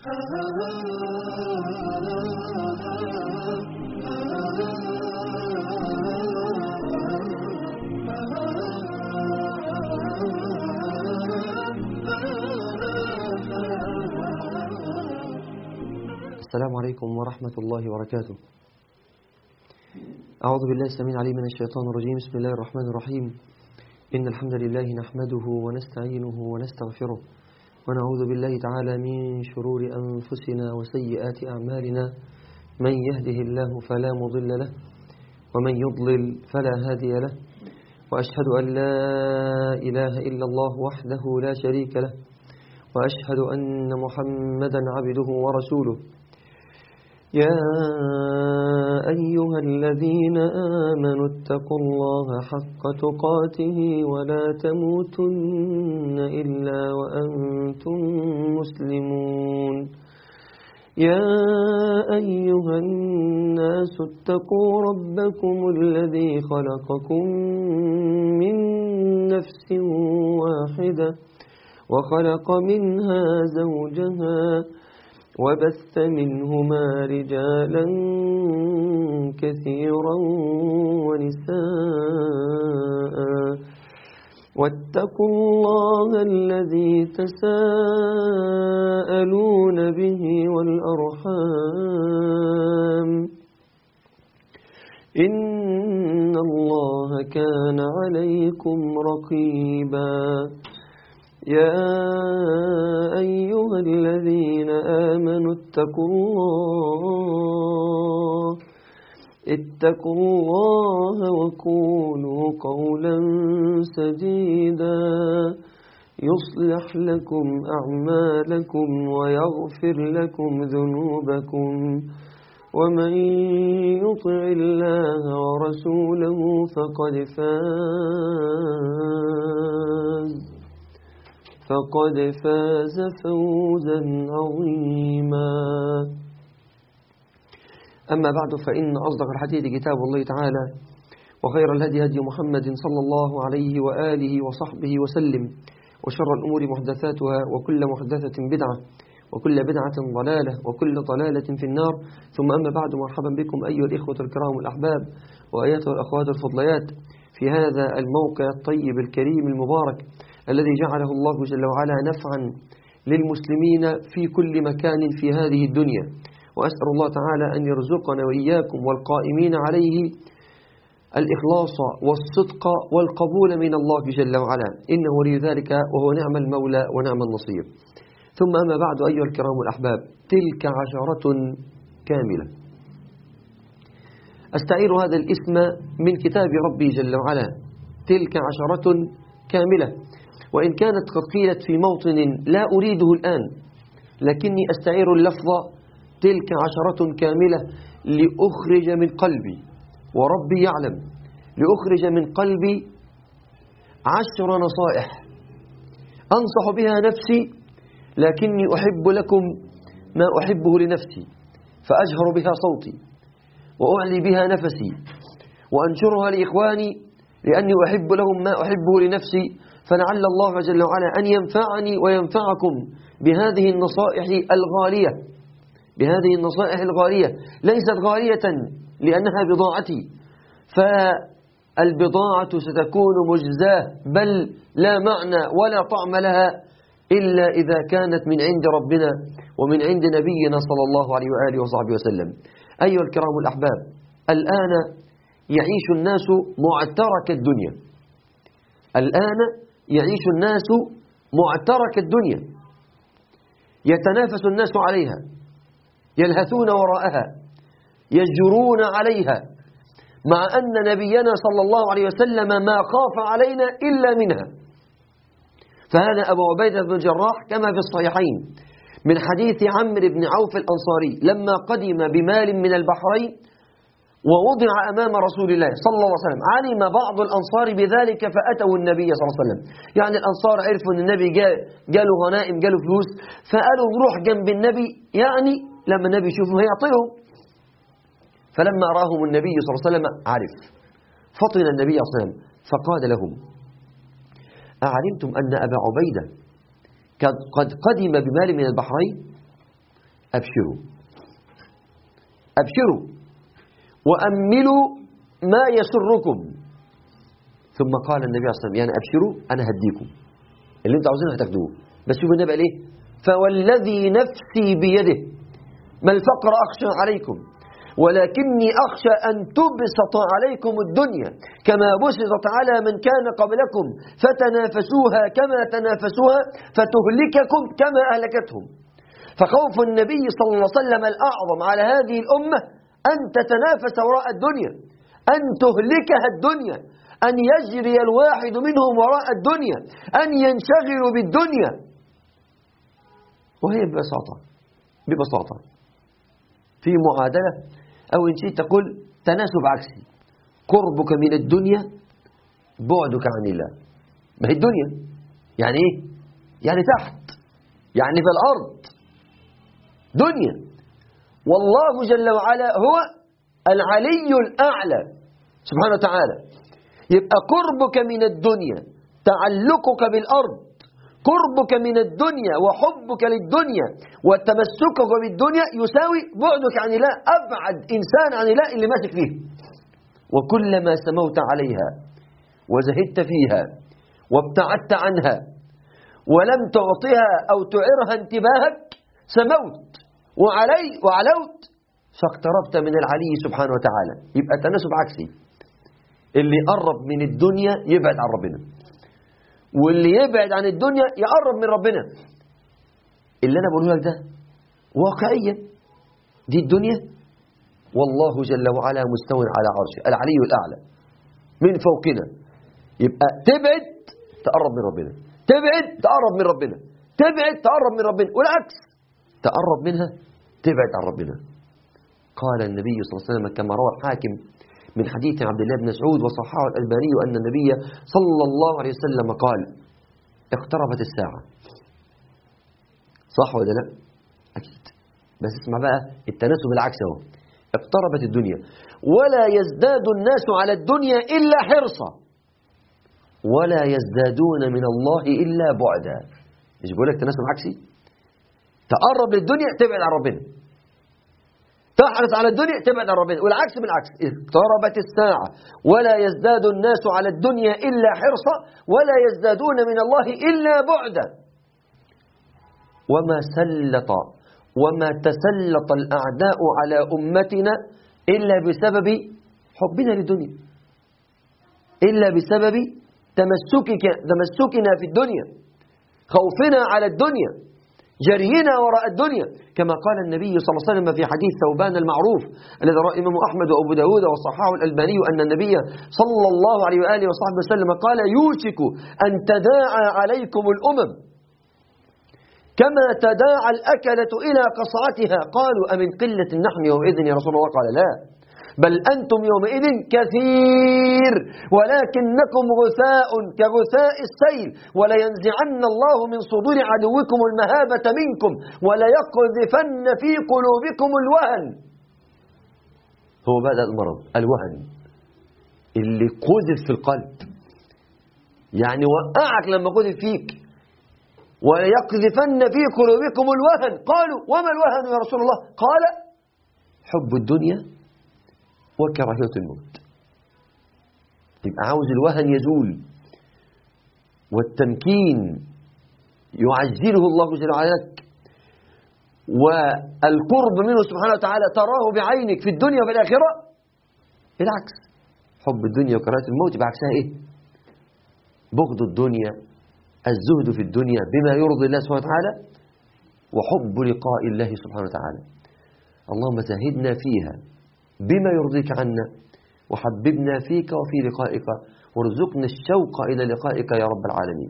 السلام عليكم ورحمة الله وبركاته أعوذ بالله السميع العليم من الشيطان الرجيم بسم الله الرحمن الرحيم إن الحمد لله نحمده ونستعينه ونستغفره ونعوذ بالله تعالى من شرور أنفسنا وسيئات أعمالنا من يهده الله فلا مضل له ومن يضلل فلا هادي له وأشهد أن لا إله إلا الله وحده لا شريك له وأشهد أن محمدا عبده ورسوله يا أيها الذين آمنوا اتقوا الله حق تقاته ولا تموتن إلا وأنتم مسلمون يا أيها الناس اتقوا ربكم الذي خلقكم من نفس واحدة وخلق منها زوجها وبث منهما رجالا كثيرا ونساء واتقوا الله الذي تساءلون به والأرحام إن الله كان عليكم رقيبا يا أيها الذين آمنوا اتقوا الله اتقوا الله وقولوا قولا سديدا يصلح لكم أعمالكم ويغفر لكم ذنوبكم ومن يطع الله ورسوله فقد فاز فقد فاز فوزا عظيما أما بعد فإن أصدق الحديث كتاب الله تعالى وخير الهدي هدي محمد صلى الله عليه وآله وصحبه وسلم وشر الأمور محدثاتها وكل محدثة بدعة وكل بدعة ضلالة وكل ضلالة في النار ثم أما بعد مرحبا بكم أيها الإخوة الكرام الأحباب وأيتها الأخوات الفضليات في هذا الموقع الطيب الكريم المبارك الذي جعله الله جل وعلا نفعا للمسلمين في كل مكان في هذه الدنيا وأسأل الله تعالى أن يرزقنا وإياكم والقائمين عليه الإخلاص والصدق والقبول من الله جل وعلا إنه ولي ذلك وهو نعم المولى ونعم النصير ثم أما بعد أيها الكرام الأحباب تلك عشرة كاملة أستعير هذا الاسم من كتاب ربي جل وعلا تلك عشرة كاملة وإن كانت قد قيلت في موطن لا أريده الآن لكني أستعير اللفظ تلك عشرة كاملة لأخرج من قلبي وربي يعلم لأخرج من قلبي عشر نصائح أنصح بها نفسي لكني أحب لكم ما أحبه لنفسي فأجهر بها صوتي وأعلي بها نفسي وأنشرها لإخواني لأني أحب لهم ما أحبه لنفسي فلعل الله جل وعلا أن ينفعني وينفعكم بهذه النصائح الغالية بهذه النصائح الغالية ليست غالية لأنها بضاعتي فالبضاعة ستكون مجزاة بل لا معنى ولا طعم لها إلا إذا كانت من عند ربنا ومن عند نبينا صلى الله عليه وآله وصحبه وسلم أيها الكرام الأحباب الآن يعيش الناس معترك الدنيا الآن يعيش الناس معترك الدنيا يتنافس الناس عليها يلهثون وراءها يجرون عليها مع أن نبينا صلى الله عليه وسلم ما خاف علينا إلا منها فهذا أبو عبيدة بن الجراح كما في الصحيحين من حديث عمرو بن عوف الأنصاري لما قدم بمال من البحرين ووضع أمام رسول الله صلى الله عليه وسلم علم بعض الأنصار بذلك فأتوا النبي صلى الله عليه وسلم يعني الأنصار عرفوا أن النبي قالوا غنائم قالوا فلوس فقالوا نروح جنب النبي يعني لما النبي يشوفهم هيعطيهم فلما راهم النبي صلى الله عليه وسلم عرف فطن النبي صلى الله عليه وسلم فقال لهم أعلمتم أن أبا عبيدة قد قدم بمال من البحرين أبشروا أبشروا وأملوا ما يسركم ثم قال النبي صلى الله عليه وسلم يعني أبشروا أنا هديكم اللي انتوا عاوزينه هتاخدوه بس شوفوا النبي قال ايه فوالذي نفسي بيده ما الفقر أخشى عليكم ولكني أخشى أن تبسط عليكم الدنيا كما بسطت على من كان قبلكم فتنافسوها كما تنافسوها فتهلككم كما أهلكتهم فخوف النبي صلى الله عليه وسلم الأعظم على هذه الأمة أن تتنافس وراء الدنيا أن تهلكها الدنيا أن يجري الواحد منهم وراء الدنيا أن ينشغلوا بالدنيا وهي ببساطة ببساطة في معادلة أو إن شئت تقول تناسب عكسي قربك من الدنيا بعدك عن الله ما هي الدنيا يعني إيه؟ يعني تحت يعني في الأرض دنيا والله جل وعلا هو العلي الأعلى سبحانه وتعالى يبقى قربك من الدنيا تعلقك بالأرض قربك من الدنيا وحبك للدنيا وتمسكك بالدنيا يساوي بعدك عن الله أبعد إنسان عن الله اللي ماسك فيه وكلما سموت عليها وزهدت فيها وابتعدت عنها ولم تعطها أو تعرها انتباهك سموت وعلي وعلوت فاقتربت من العلي سبحانه وتعالى يبقى تناسب عكسي اللي يقرب من الدنيا يبعد عن ربنا واللي يبعد عن الدنيا يقرب من ربنا اللي انا بقوله لك ده واقعيا دي الدنيا والله جل وعلا مستو على عرشه العلي الاعلى من فوقنا يبقى تبعد تقرب من ربنا تبعد تقرب من ربنا تبعد تقرب من ربنا والعكس تقرب منها تبعد عن ربنا قال النبي صلى الله عليه وسلم كما روى الحاكم من حديث عبد الله بن مسعود وصححه الألباني أن النبي صلى الله عليه وسلم قال اقتربت الساعة صح ولا لا أكيد بس اسمع بقى التناسب العكس اهو اقتربت الدنيا ولا يزداد الناس على الدنيا إلا حرصا ولا يزدادون من الله إلا بعدا مش بقول لك تناسب عكسي تقرب للدنيا تبعد عن ربنا تحرص على الدنيا تبعد عن ربنا والعكس بالعكس اقتربت الساعة ولا يزداد الناس على الدنيا إلا حرصا ولا يزدادون من الله إلا بعدا وما سلط وما تسلط الأعداء على أمتنا إلا بسبب حبنا للدنيا إلا بسبب تمسكك تمسكنا في الدنيا خوفنا على الدنيا جرينا وراء الدنيا كما قال النبي صلى الله عليه وسلم في حديث ثوبان المعروف الذي رواه الإمام أحمد وأبو داود وصححه الألباني أن النبي صلى الله عليه وآله وصحبه وسلم قال يوشك أن تداعى عليكم الأمم كما تداعى الأكلة إلى قصعتها قالوا أمن قلة نحن يومئذ يا رسول الله قال لا بل أنتم يومئذ كثير ولكنكم غثاء كغثاء السيل ولينزعن الله من صدور عدوكم المهابة منكم وليقذفن في قلوبكم الوهن هو بدأ المرض الوهن اللي قذف في القلب يعني وقعك لما قذف فيك وليقذفن في قلوبكم الوهن قالوا وما الوهن يا رسول الله قال حب الدنيا وكراهية الموت يبقى عاوز الوهن يزول والتمكين يعجله الله جل وعلا لك والقرب منه سبحانه وتعالى تراه بعينك في الدنيا وفي الآخرة العكس حب الدنيا وكراهية الموت يبقى عكسها ايه بغض الدنيا الزهد في الدنيا بما يرضي الله سبحانه وتعالى وحب لقاء الله سبحانه وتعالى اللهم زهدنا فيها بما يرضيك عنا وحببنا فيك وفي لقائك وارزقنا الشوق إلى لقائك يا رب العالمين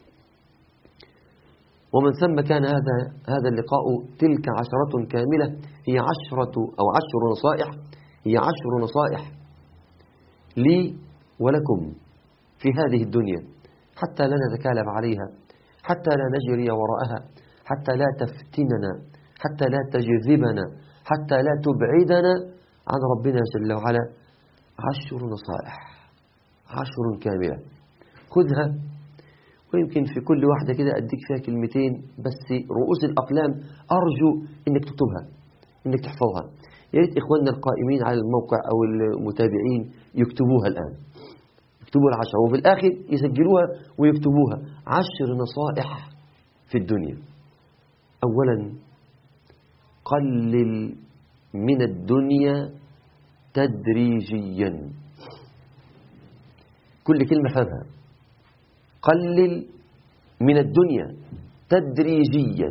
ومن ثم كان هذا هذا اللقاء تلك عشرة كاملة هي عشرة أو عشر نصائح هي عشر نصائح لي ولكم في هذه الدنيا حتى لا نتكالب عليها حتى لا نجري وراءها حتى لا تفتننا حتى لا تجذبنا حتى لا تبعدنا عن ربنا جل وعلا عشر نصائح عشر كاملة خذها ويمكن في كل واحدة كده أديك فيها كلمتين بس رؤوس الأقلام أرجو إنك تكتبها إنك تحفظها يا ريت إخواننا القائمين على الموقع أو المتابعين يكتبوها الآن يكتبوا العشرة وفي الآخر يسجلوها ويكتبوها عشر نصائح في الدنيا أولا قلل من الدنيا تدريجيا كل كلمة فهمها قلل من الدنيا تدريجيا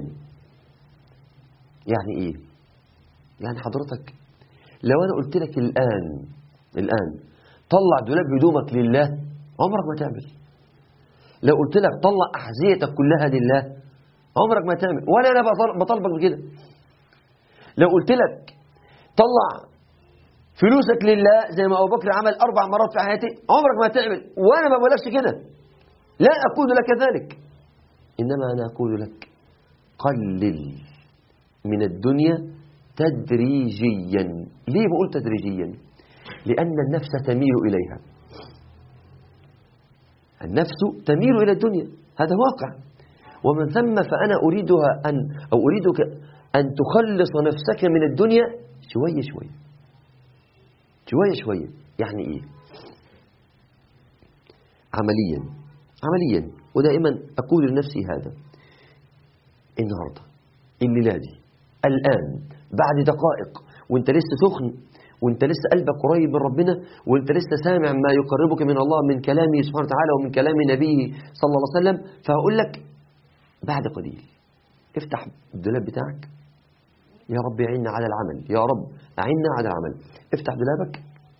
يعني ايه يعني حضرتك لو انا قلت لك الان الان طلع دولاب هدومك لله عمرك ما تعمل لو قلت لك طلع احذيتك كلها لله عمرك ما تعمل ولا انا بطالبك بكده لو قلت لك طلع فلوسك لله زي ما ابو بكر عمل اربع مرات في حياته عمرك ما تعمل وانا ما بقولكش كده لا اقول لك ذلك انما انا اقول لك قلل من الدنيا تدريجيا ليه بقول تدريجيا لان النفس تميل اليها النفس تميل الى الدنيا هذا واقع ومن ثم فانا اريدها ان او اريدك ان تخلص نفسك من الدنيا شويه شويه شوية شوية يعني إيه عمليا عمليا ودائما أقول لنفسي هذا النهاردة الليلة دي الآن بعد دقائق وانت لسه سخن وانت لسه قلبك قريب من ربنا وانت لسه سامع ما يقربك من الله من كلامه سبحانه وتعالى ومن كلام نبيه صلى الله عليه وسلم فهقول لك بعد قليل افتح الدولاب بتاعك يا رب يعيننا على العمل يا رب أعنا على العمل افتح دولابك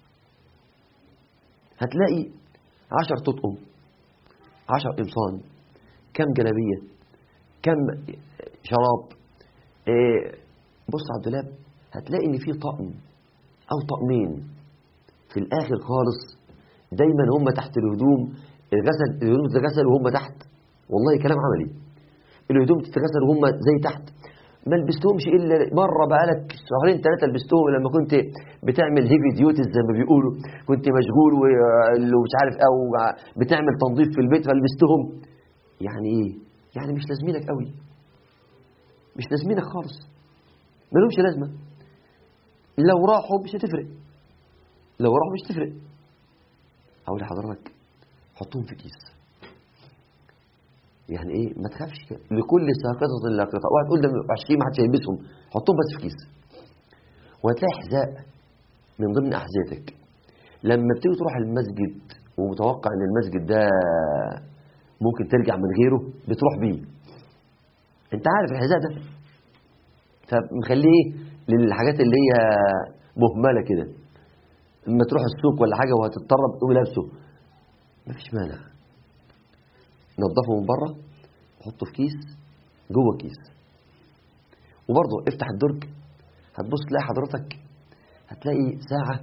هتلاقي عشر تطقم عشر قمصان كم جلابية كم شراب إيه بص على الدولاب هتلاقي ان في طقم او طقمين في الاخر خالص دايما هم تحت الهدوم الغسل الهدوم تتغسل وهم تحت والله كلام عملي الهدوم تتغسل وهم زي تحت ما لبستهمش الا مره بقالك شهرين ثلاثه لبستهم لما كنت بتعمل هيفي ديوتيز زي ما بيقولوا كنت مشغول ومش عارف او بتعمل تنظيف في البيت فلبستهم يعني ايه يعني مش لازمينك قوي مش لازمينك خالص ما لهمش لازمه لو راحوا مش هتفرق لو راحوا مش هتفرق اقول لحضرتك حطهم في كيس يعني ايه ما تخافش لكل ساقطة لاقطة واحد تقول ده 20 ما حدش هيلبسهم حطهم بس في كيس وهتلاقي حذاء من ضمن احذيتك لما بتيجي تروح المسجد ومتوقع ان المسجد ده ممكن ترجع من غيره بتروح بيه انت عارف الحذاء ده فمخليه للحاجات اللي هي مهملة كده لما تروح السوق ولا حاجة وهتضطر تقوم لابسه مفيش مانع نظفه من بره وحطه في كيس جوه كيس وبرضه افتح الدرج هتبص تلاقي حضرتك هتلاقي ساعة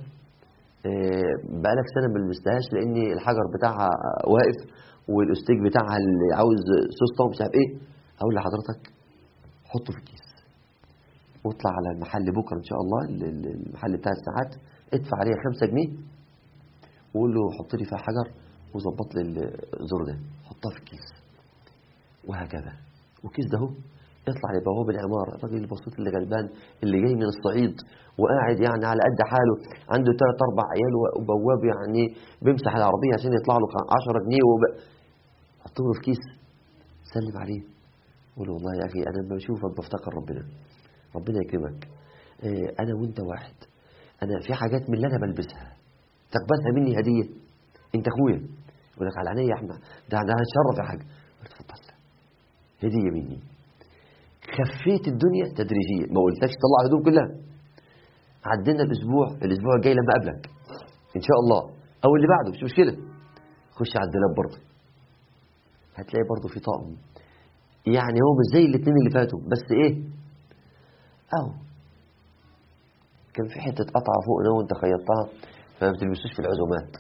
بقالك سنة ما لبستهاش لأن الحجر بتاعها واقف والاستيك بتاعها اللي عاوز سوسته ومش عارف ايه هقول لحضرتك حطه في الكيس واطلع على المحل بكرة إن شاء الله المحل بتاع الساعات ادفع عليها خمسة جنيه وقول له حط لي فيها حجر وظبط لي الزر ده حطها في الكيس وهكذا والكيس ده هو يطلع لبواب العمارة الراجل البسيط اللي غلبان اللي جاي من الصعيد وقاعد يعني على قد حاله عنده ثلاث اربع عيال وبواب يعني بيمسح العربية عشان يطلع له 10 جنيه وب... حطه له في كيس سلم عليه قول والله يا اخي انا لما بشوفك بفتكر ربنا ربنا يكرمك إيه انا وانت واحد انا في حاجات من اللي انا بلبسها تقبلها مني هديه انت اخويا يقول لك على عينيا يا احمد ده ده هتشرف يا حاج اتفضل هديه مني خفيت الدنيا تدريجيا ما قلتلكش طلع الهدوم كلها عدينا الاسبوع الاسبوع الجاي لما اقابلك ان شاء الله او اللي بعده مش مشكله خش على الدولاب برضه هتلاقي برضه في طقم يعني هو مش زي الاثنين اللي فاتوا بس ايه اهو كان في حته قطعه فوق ده وانت خيطتها فما بتلبسوش في العزومات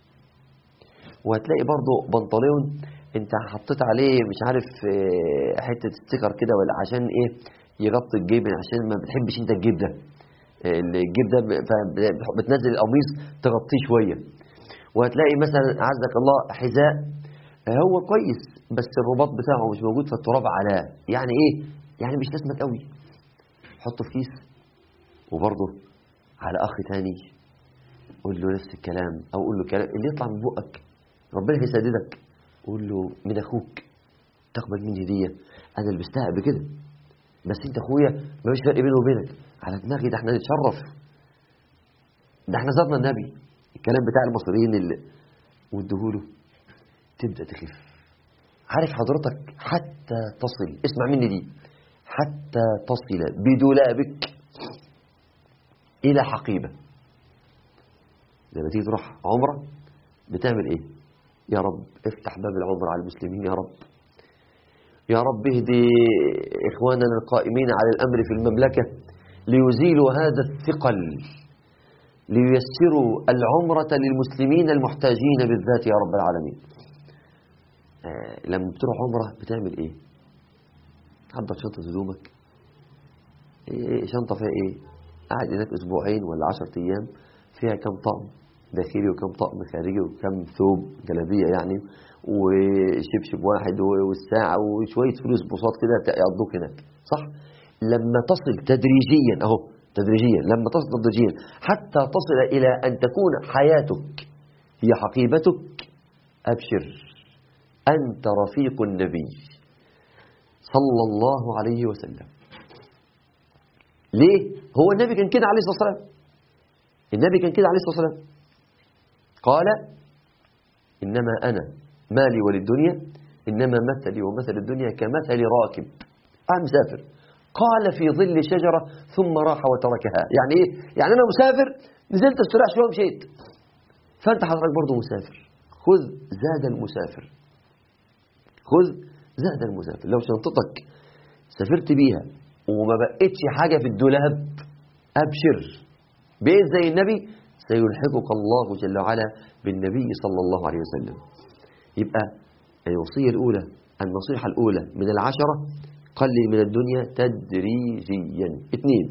وهتلاقي برضه بنطلون انت حطيت عليه مش عارف حته ستيكر كده ولا عشان ايه يغطي الجيب عشان ما بتحبش انت الجيب ده الجيب ده بتنزل القميص تغطيه شويه وهتلاقي مثلا عزك الله حذاء هو كويس بس الرباط بتاعه مش موجود فالتراب علاه يعني ايه يعني مش لازمك قوي حطه في كيس وبرضه على اخ تاني قول له نفس الكلام او قول له كلام اللي يطلع من بقك ربنا هيسددك قول له من اخوك تقبل مني هديه انا لبستها قبل كده بس انت اخويا ما فيش فرق بيني وبينك على دماغي ده احنا نتشرف ده احنا زرنا النبي الكلام بتاع المصريين اللي واديهوله تبدا تخف عارف حضرتك حتى تصل اسمع مني دي حتى تصل بدولابك الى حقيبه لما تيجي تروح عمره بتعمل ايه يا رب افتح باب العمره على المسلمين يا رب يا رب اهدي إخواننا القائمين على الأمر في المملكة ليزيلوا هذا الثقل لييسروا العمرة للمسلمين المحتاجين بالذات يا رب العالمين آه لما بتروح عمرة بتعمل ايه حضر شنطة هدومك إيه شنطة فيها ايه قاعد هناك اسبوعين ولا عشرة ايام فيها كم طقم داخلي وكم طقم خارجي وكم ثوب جلابية يعني وشبشب واحد والساعة وشوية فلوس بساط كده يقضوك هناك صح لما تصل تدريجيا اهو تدريجيا لما تصل تدريجيا حتى تصل إلى أن تكون حياتك هي حقيبتك أبشر أنت رفيق النبي صلى الله عليه وسلم ليه هو النبي كان كده عليه الصلاة والسلام النبي كان كده عليه الصلاة والسلام قال إنما أنا مالي وللدنيا إنما مثلي ومثل الدنيا كمثل راكب أنا مسافر قال في ظل شجرة ثم راح وتركها يعني إيه؟ يعني أنا مسافر نزلت استراح شوية ومشيت فأنت حضرتك برضه مسافر خذ زاد المسافر خذ زاد المسافر لو شنطتك سافرت بيها وما بقتش حاجة في الدولاب أبشر بإيه زي النبي سيلحقك الله جل وعلا بالنبي صلى الله عليه وسلم يبقى الوصية الأولى النصيحة الأولى من العشرة قلل من الدنيا تدريجيا اثنين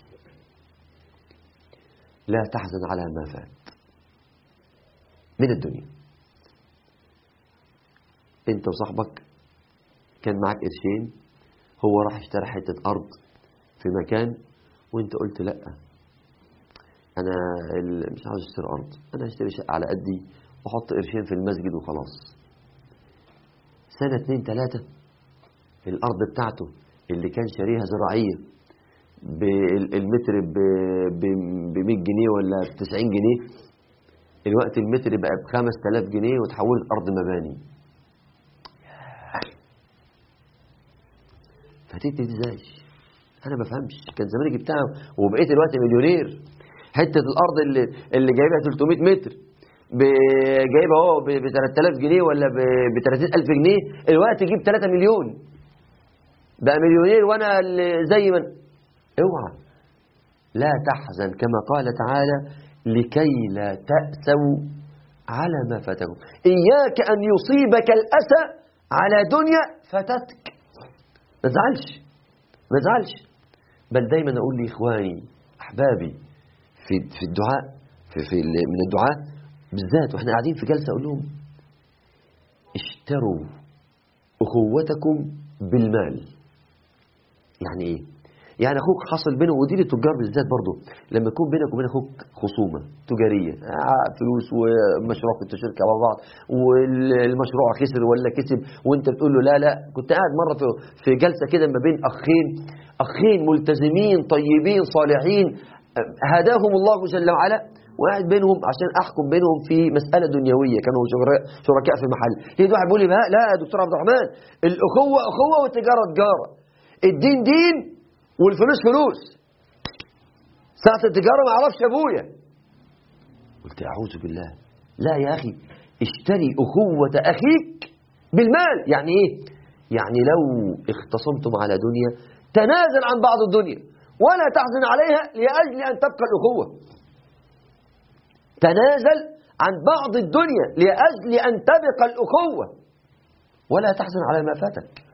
لا تحزن على ما فات من الدنيا انت وصاحبك كان معك قرشين هو راح اشترى حتة أرض في مكان وانت قلت لا انا مش عاوز اشتري ارض انا هشتري شقه على قدي واحط قرشين في المسجد وخلاص سنه اتنين تلاته الارض بتاعته اللي كان شاريها زراعيه بالمتر ب 100 جنيه ولا ب 90 جنيه الوقت المتر بقى ب 5000 جنيه وتحولت ارض مباني فاتتني ازاي انا ما بفهمش كان زماني جبتها وبقيت دلوقتي مليونير حته الارض اللي اللي جايبها 300 متر جايبها اهو ب 3000 جنيه ولا ب 30000 جنيه الوقت تجيب 3 مليون بقى مليونير وانا زي من اوعى لا تحزن كما قال تعالى لكي لا تأسوا على ما فاتكم إياك أن يصيبك الأسى على دنيا فاتتك ما تزعلش ما تزعلش بل دايما أقول لإخواني أحبابي في في الدعاء في, في من الدعاء بالذات واحنا قاعدين في جلسه اقول لهم اشتروا اخوتكم بالمال يعني ايه يعني اخوك حصل بينه ودي للتجار بالذات برضه لما يكون بينك وبين اخوك خصومه تجاريه آه فلوس ومشروع كنت شركه مع بعض والمشروع خسر ولا كسب وانت بتقول له لا لا كنت قاعد مره في في جلسه كده ما بين اخين اخين ملتزمين طيبين صالحين هداهم الله جل وعلا وقاعد بينهم عشان احكم بينهم في مساله دنيويه كانوا شركاء في محل لقيت واحد بيقول لي لا يا دكتور عبد الرحمن الاخوه اخوه والتجاره تجاره الدين دين والفلوس فلوس ساعه التجاره ما اعرفش ابويا قلت اعوذ بالله لا يا اخي اشتري اخوه اخيك بالمال يعني ايه يعني لو اختصمتم على دنيا تنازل عن بعض الدنيا ولا تحزن عليها لأجل أن تبقى الأخوة تنازل عن بعض الدنيا لأجل أن تبقى الأخوة ولا تحزن على ما فاتك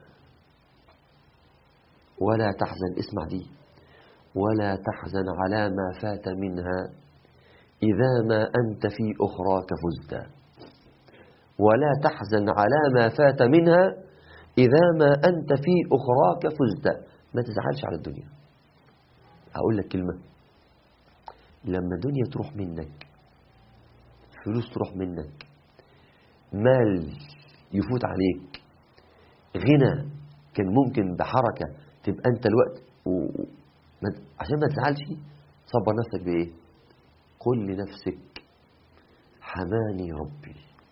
ولا تحزن اسمع دي ولا تحزن على ما فات منها إذا ما أنت في أخراك فزت ولا تحزن على ما فات منها إذا ما أنت في أخراك فزت ما تزعلش على الدنيا أقول لك كلمة لما الدنيا تروح منك فلوس تروح منك مال يفوت عليك غنى كان ممكن بحركة تبقى أنت الوقت و... ما- عشان ما تزعلش صبر نفسك بإيه قل لنفسك حماني ربي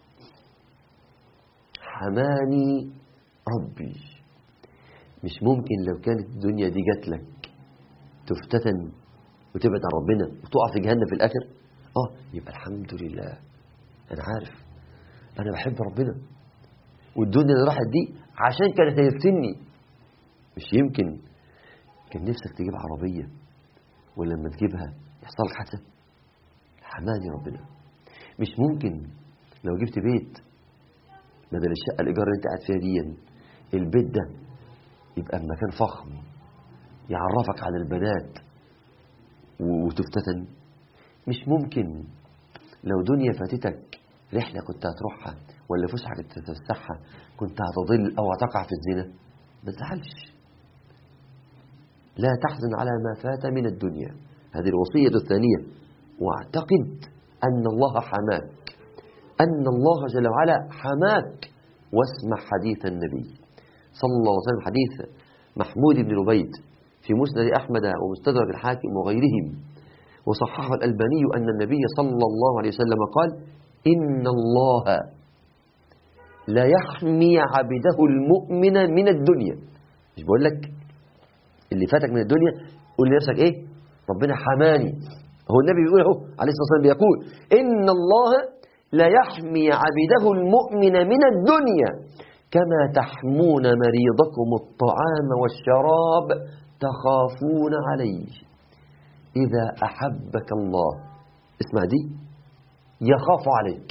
حماني ربي مش ممكن لو كانت الدنيا دي جات لك تفتتن وتبعد عن ربنا وتقع في جهنم في الآخر اه يبقى الحمد لله أنا عارف أنا بحب ربنا والدنيا اللي راحت دي عشان كانت هيفتني مش يمكن كان نفسك تجيب عربية ولما تجيبها يحصل لك حادثة حماني ربنا مش ممكن لو جبت بيت بدل الشقة الإيجار اللي أنت قاعد فيها دي البيت ده يبقى بمكان فخم يعرفك على البنات و- وتفتتن مش ممكن لو دنيا فاتتك رحلة كنت هتروحها ولا فسحة كنت هتفسحها كنت هتضل أو هتقع في الزنا ما تزعلش لا تحزن على ما فات من الدنيا هذه الوصية الثانية واعتقد أن الله حماك أن الله جل وعلا حماك واسمع حديث النبي صلى الله عليه وسلم حديث محمود بن لبيد في مسند أحمد ومستدرك الحاكم وغيرهم وصححه الألباني أن النبي صلى الله عليه وسلم قال إن الله لا يحمي عبده المؤمن من الدنيا مش بقول لك اللي فاتك من الدنيا قول لنفسك ايه ربنا حماني هو النبي بيقول اهو عليه الصلاه والسلام بيقول ان الله لا يحمي عبده المؤمن من الدنيا كما تحمون مريضكم الطعام والشراب تخافون عليه اذا احبك الله اسمع دي يخاف عليك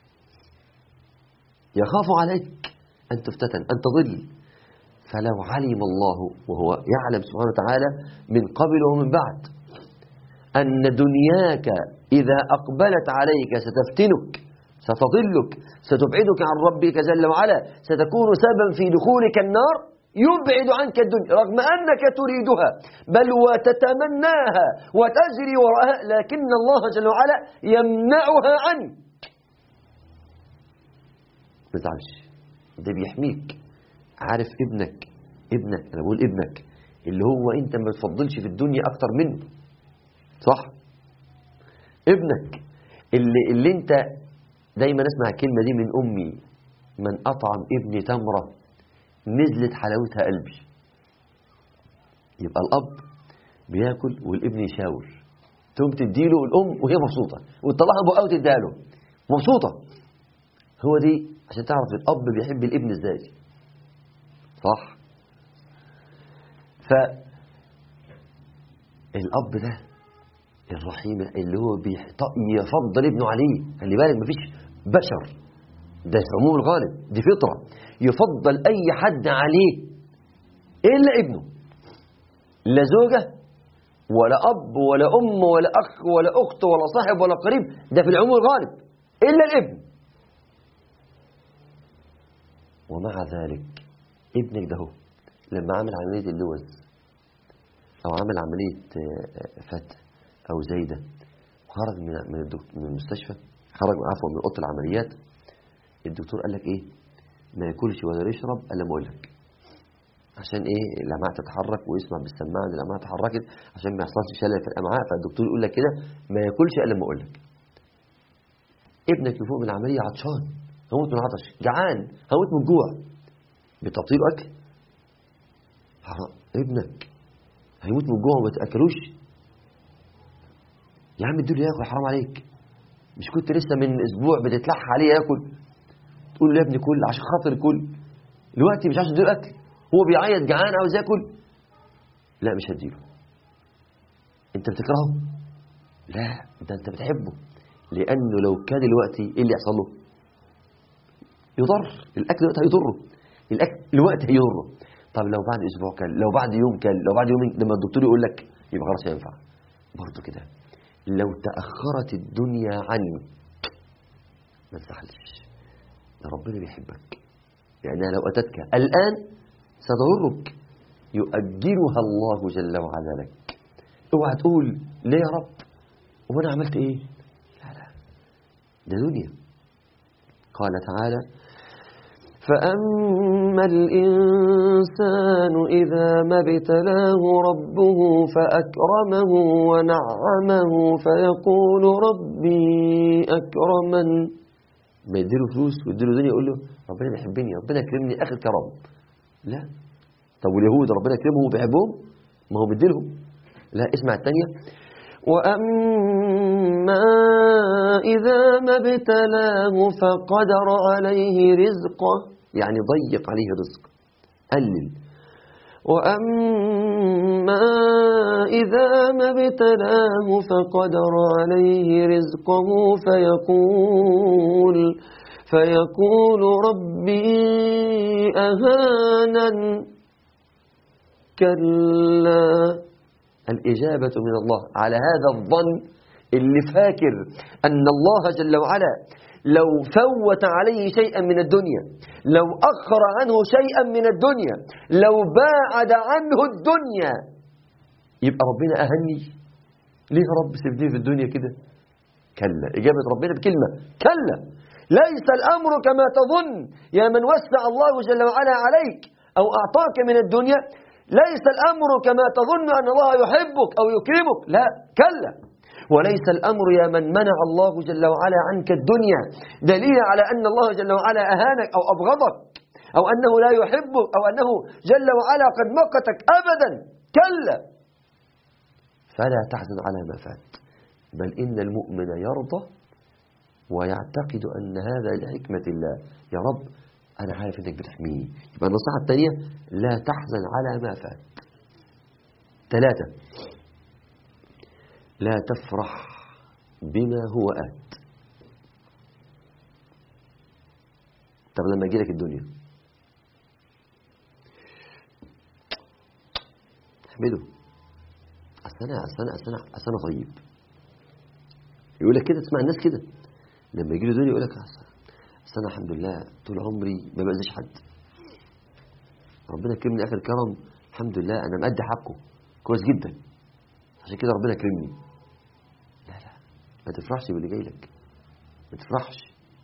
يخاف عليك ان تفتتن ان تضل فلو علم الله وهو يعلم سبحانه وتعالى من قبل ومن بعد أن دنياك إذا أقبلت عليك ستفتنك ستضلك ستبعدك عن ربك جل وعلا ستكون سببا في دخولك النار يبعد عنك الدنيا رغم أنك تريدها بل وتتمناها وتجري وراءها لكن الله جل وعلا يمنعها عنك ما تزعلش ده بيحميك عارف ابنك ابنك انا بقول ابنك اللي هو انت ما بتفضلش في الدنيا اكتر منه صح ابنك اللي اللي انت دايما اسمع الكلمه دي من امي من اطعم ابني تمره نزلت حلاوتها قلبي يبقى الاب بياكل والابن يشاور تقوم تديله الام وهي مبسوطه وتطلعها بقها وتديها له مبسوطه هو دي عشان تعرف الاب بيحب الابن ازاي صح ف الاب ده الرحيم اللي هو بيحط- يفضل ابنه عليه خلي بالك مفيش بشر ده في عموم الغالب دي فطره يفضل اي حد عليه الا ابنه لا زوجه ولا اب ولا ام ولا اخ ولا اخت ولا صاحب ولا قريب ده في العموم الغالب الا الابن ومع ذلك ابنك ده هو لما عمل عملية اللوز أو عمل عملية آه، فتح أو زايدة وخرج من من الدك- من المستشفى خرج عفوا من أوضة العمليات الدكتور قال لك إيه ما ياكلش ولا يشرب إلا ما أقول لك عشان إيه الأمعاء تتحرك ويسمع بالسماعة إن الأمعاء اتحركت عشان ما يحصلش شلل في الأمعاء فالدكتور يقول لك كده ما ياكلش إلا ما أقول لك ابنك يفوق من العملية عطشان هموت من العطش جعان هموت من الجوع بتعطيه له أكل حرام ابنك هيموت من الجوع وما تاكلوش يا عم اديله ياكل حرام عليك مش كنت لسه من اسبوع بتتلح عليه ياكل تقول له يا ابني كل عشان خاطر كل دلوقتي مش عايز تديله اكل هو بيعيط جعان عاوز ياكل لا مش هديله انت بتكرهه لا ده انت بتحبه لانه لو كان دلوقتي ايه اللي يحصل له يضر الاكل دلوقتي هيضره الاكل الوقت هيضره طب لو بعد اسبوع كل لو بعد يوم كل لو بعد يومين لما الدكتور يقول لك يبقى خلاص ينفع برضه كده لو تاخرت الدنيا عنك ما تزعلش ربنا بيحبك لأنها لو أتتك الآن ستضرك يؤجلها الله جل وعلا لك اوعى تقول ليه يا رب وانا عملت ايه لا لا ده دنيا قال تعالى فأما الإنسان إذا ما ابتلاه ربه فأكرمه ونعمه فيقول ربي أكرمن ما يديله فلوس ويديله دنيا يقول له ربنا بيحبني ربنا يكرمني آخر كرم لا طب واليهود ربنا يكرمهم وبيحبهم ما هو بيديلهم لا اسمع الثانية وأما إذا ما ابتلاه فقدر عليه رزقه يعني ضيق عليه رزق قلل وأما إذا ما ابتلاه فقدر عليه رزقه فيقول فيقول ربي أهانن كلا الإجابة من الله على هذا الظن اللي فاكر أن الله جل وعلا لو فوت عليه شيئا من الدنيا لو أخر عنه شيئا من الدنيا لو باعد عنه الدنيا يبقى ربنا أهني ليه يا رب سيبني في الدنيا كده كلا إجابة ربنا بكلمة كلا ليس الأمر كما تظن يا من وسع الله جل وعلا عليك أو أعطاك من الدنيا ليس الأمر كما تظن أن الله يحبك أو يكرمك لا كلا وليس الأمر يا من منع الله جل وعلا عنك الدنيا دليل على أن الله جل وعلا أهانك أو أبغضك أو أنه لا يحبك أو أنه جل وعلا قد مقتك أبدا كلا فلا تحزن على ما فات بل إن المؤمن يرضى ويعتقد أن هذا لحكمة الله يا رب أنا عارف أنك بتحميني يبقى النصيحة الثانية لا تحزن على ما فات ثلاثة لا تفرح بما هو آت طب لما يجي لك الدنيا احمده أصل أنا أصل أنا أصل أنا أصل أنا طيب يقول لك كده تسمع الناس كده لما يجي له دنيا يقول لك أصل أصل أنا الحمد لله طول عمري ما بأذيش حد ربنا كرمني آخر كرم الحمد لله أنا مأدي حقه كويس جدا عشان كده ربنا كرمني لا لا ما تفرحش باللي جاي لك ما تفرحش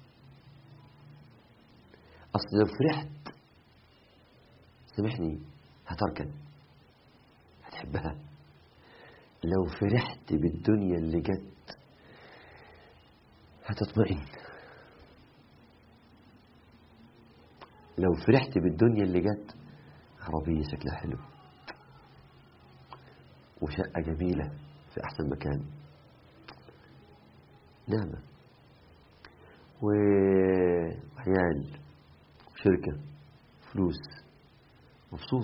أصل لو فرحت سامحني هتركن هتحبها لو فرحت بالدنيا اللي جت هتطمئن لو فرحت بالدنيا اللي جت عربية شكلها حلو وشقة جميلة في أحسن مكان نعمة وعيال وشركة فلوس مبسوط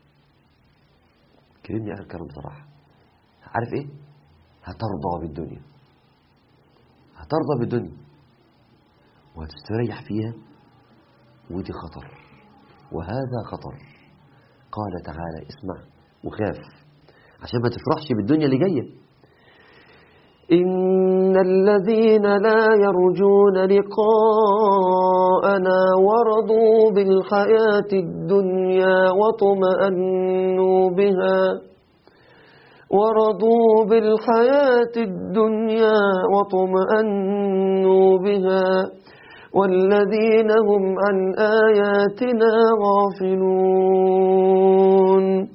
كرمني آخر كرم بصراحة عارف إيه؟ هترضى بالدنيا هترضى بالدنيا وهتستريح فيها ودي خطر وهذا خطر قال تعالى اسمع وخاف عشان ما تفرحش بالدنيا اللي جايه إن الذين لا يرجون لقاءنا ورضوا بالحياة الدنيا واطمأنوا بها ورضوا بالحياة الدنيا واطمأنوا بها والذين هم عن آياتنا غافلون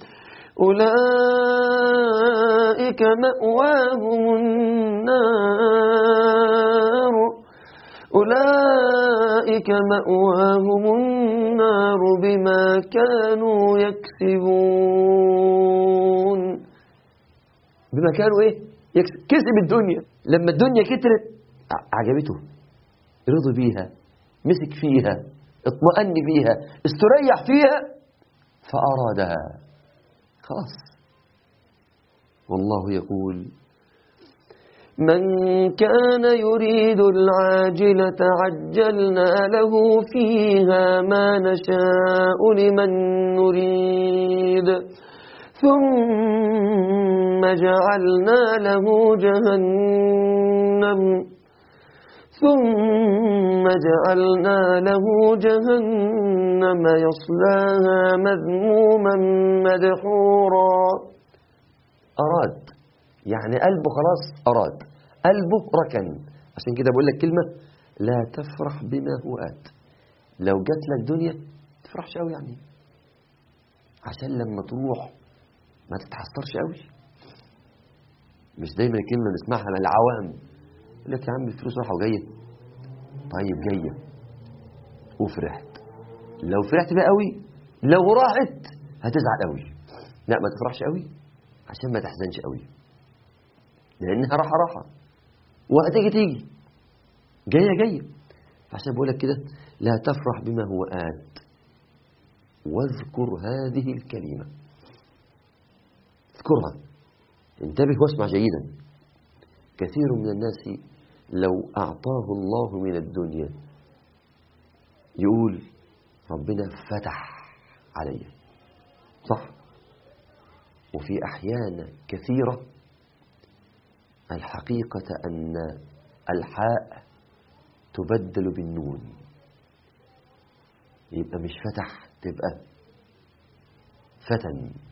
أولئك مأواهم النار أولئك مأواهم النار بما كانوا يكسبون بما كانوا ايه يكسب كسب الدنيا لما الدنيا كترت ع- عجبته رضي بيها مسك فيها اطمأن فيها استريح فيها فأرادها خلاص والله يقول من كان يريد العاجلة عجلنا له فيها ما نشاء لمن نريد ثم جعلنا له جهنم ثم جعلنا له جهنم يصلاها مذموما مدحورا أراد يعني قلبه خلاص أراد قلبه ركن عشان كده بقول لك كلمة لا تفرح بما هو آت لو جات لك دنيا تفرحش قوي يعني عشان لما تروح ما تتحسرش قوي مش دايما الكلمة بنسمعها من العوام يقول لك يا عم الفلوس رايحة وجاية طيب جاية وفرحت لو فرحت بقى قوي لو راحت هتزعل قوي لا ما تفرحش قوي عشان ما تحزنش قوي لانها راحة راحة وهتيجي تيجي جاية جاية عشان بقول لك كده لا تفرح بما هو آت واذكر هذه الكلمة اذكرها انتبه واسمع جيدا كثير من الناس لو أعطاه الله من الدنيا يقول ربنا فتح علي صح وفي أحيان كثيرة الحقيقة أن الحاء تبدل بالنون يبقى مش فتح تبقى فتن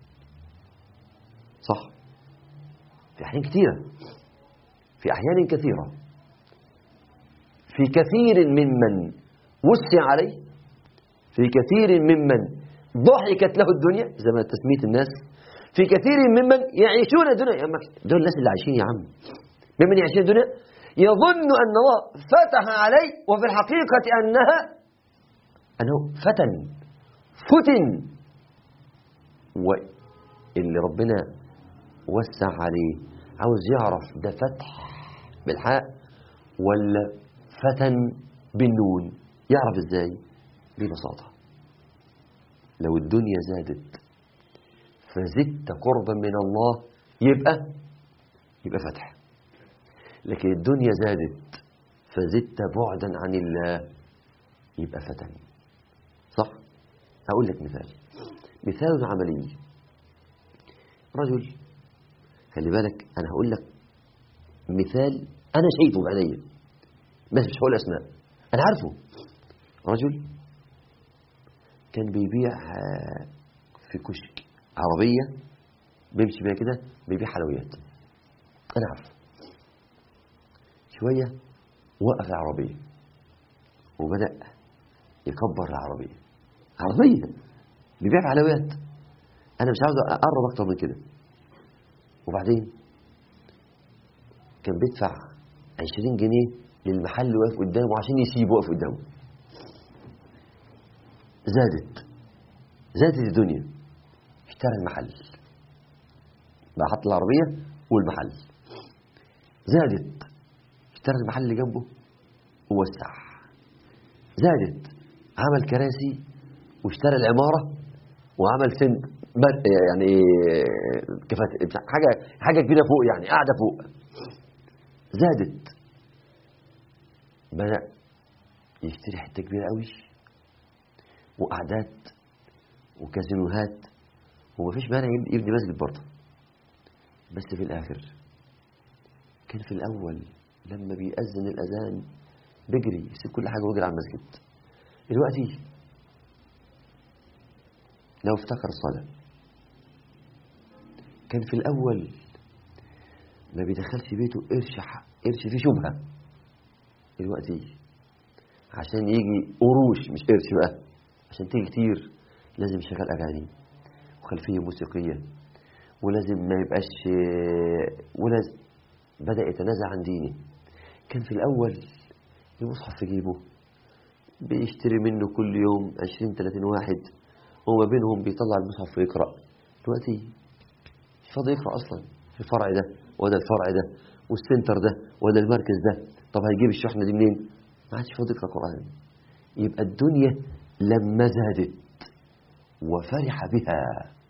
صح في أحيان كثيرة في أحيان كثيرة في كثير ممن وسع عليه في كثير ممن ضحكت له الدنيا زي ما تسمية الناس في كثير ممن يعيشون الدنيا يا عم دول الناس اللي عايشين يا عم ممن يعيشون الدنيا يظن أن الله فتح عليه وفي الحقيقة أنها أنه فتن فتن واللي ربنا وسع عليه عاوز يعرف ده فتح بالحاء ولا فتن بالنون يعرف ازاي ببساطة لو الدنيا زادت فزدت قربا من الله يبقى يبقى فتح لكن الدنيا زادت فزدت بعدا عن الله يبقى فتن صح هقول لك مثال مثال عملي رجل خلي بالك انا هقول لك مثال انا شايفه بعينيا بس مش هقول اسماء انا عارفه رجل كان بيبيع في كشك عربيه بيمشي بيها كده بيبيع حلويات انا عارفه شويه وقف العربيه وبدا يكبر العربيه عربيه بيبيع في حلويات انا مش عاوز اقرب اكتر من كده وبعدين كان بيدفع 20 جنيه للمحل واقف قدامه عشان يسيبه واقف قدامه زادت زادت الدنيا اشترى المحل بقى حط العربية والمحل زادت اشترى المحل اللي جنبه ووسع زادت عمل كراسي واشترى العمارة وعمل سن يعني كفات حاجة حاجة كبيرة فوق يعني قاعدة فوق زادت بدأ يشتري حتة كبيرة قوي وقعدات وكازينوهات ومفيش مانع يبني مسجد برضه بس في الآخر كان في الأول لما بيأذن الأذان بيجري يسيب كل حاجة ويجري على المسجد دلوقتي لو افتكر الصلاة كان في الأول ما بيدخلش بيته قرش قرش فيه شبهة دلوقتي عشان يجي قروش مش قرش بقى عشان تيجي كتير لازم يشغل أغاني وخلفية موسيقية ولازم ما يبقاش ولازم بدأ يتنازع عن دينه كان في الأول المصحف في جيبه بيشتري منه كل يوم 20 30 واحد وما بينهم بيطلع المصحف ويقرأ دلوقتي مش فاضي يقرأ أصلا في الفرع ده ولا الفرع ده والسنتر ده ولا المركز ده طب هيجيب الشحنة دي منين ما عادش فاضي يقرأ قرآن يبقى الدنيا لما زادت وفرح بها